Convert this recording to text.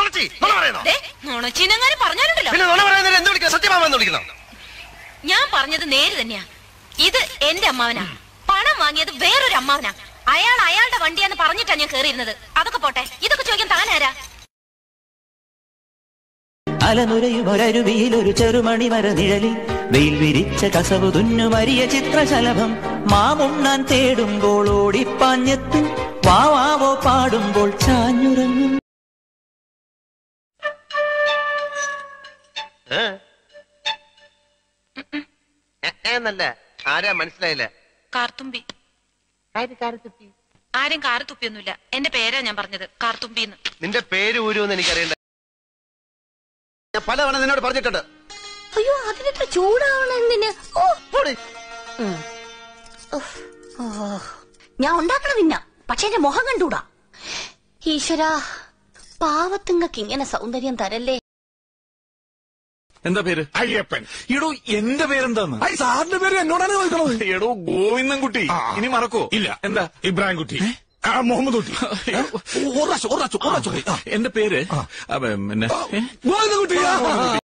നുണച്ചി നുണ പറയുന്നോ നുണച്ചിനെങ്ങാനും പറഞ്ഞാലുണ്ടല്ലോ പിന്നെ നുണ പറയുന്നതിന് എന്ത് വിളിക്കണം സത്യമാമെന്ന് വിളിക്കണം ഞാൻ പറഞ്ഞത് നേര് തന്നെയാ ഇത് എന്റെ അമ്മാവനാ പണം വാങ്ങിയത് വേറൊരു അമ്മാവനാ അയാൾ അയാളുടെ വണ്ടിയാന്ന് പറഞ്ഞിട്ടാ ഞാൻ കേറിയിരുന്നത് അതൊക്കെ പോട്ടെ ഇതൊക്കെ ചോദിക്കാൻ താനാരാ അലനുരയുമൊരരുവിയിൽ ഒരു ചെറുമണി മരനിഴലിൽ വെയിൽ വിരിച്ച കസവു തുന്നുമരിയ ചിത്രശലഭം മാമുണ്ണാൻ തേടുമ്പോൾ ഓടിപ്പാഞ്ഞെത്തും വാവാവോ പാടുമ്പോൾ ചാഞ്ഞുറങ്ങും എന്നല്ല ആരാ മനസ്സിലായില്ല കാർത്തുമ്പി ആരും കാറ് തുപ്പിയൊന്നുമില്ല എന്റെ പേരാ ഞാൻ പറഞ്ഞത് കാർത്തുമ്പിന്ന് നിന്റെ പേര് ഊരുമെന്ന് എനിക്കറിയണ്ട ഞാൻ പലതവണ നിന്നോട് പറഞ്ഞിട്ടുണ്ട് അയ്യോ അതിനെത്ര ചൂടാവണെന്തിന് ഓ പോടി. ഓ, ഞാൻ ഉണ്ടാക്കണ തിന്ന പക്ഷെ എന്റെ മുഖം കണ്ടൂടാ ഈശ്വരാ പാവത്തുങ്ങക്ക് ഇങ്ങനെ സൗന്ദര്യം തരല്ലേ എന്താ പേര് അയ്യപ്പൻ എടോ എന്റെ പേരെന്താന്ന് ഐ സാറിന്റെ പേര് എന്നോടാണ് ചോദിക്കണത് എടോ ഗോവിന്ദൻകുട്ടി ഇനി മറക്കോ ഇല്ല എന്താ ഇബ്രാഹിം കുട്ടി ആ, മുഹമ്മദ് കുട്ടി എന്റെ പേര് അപ്പൊ, പിന്നെ ഏ? ഗോവിന്ദ കുട്ടി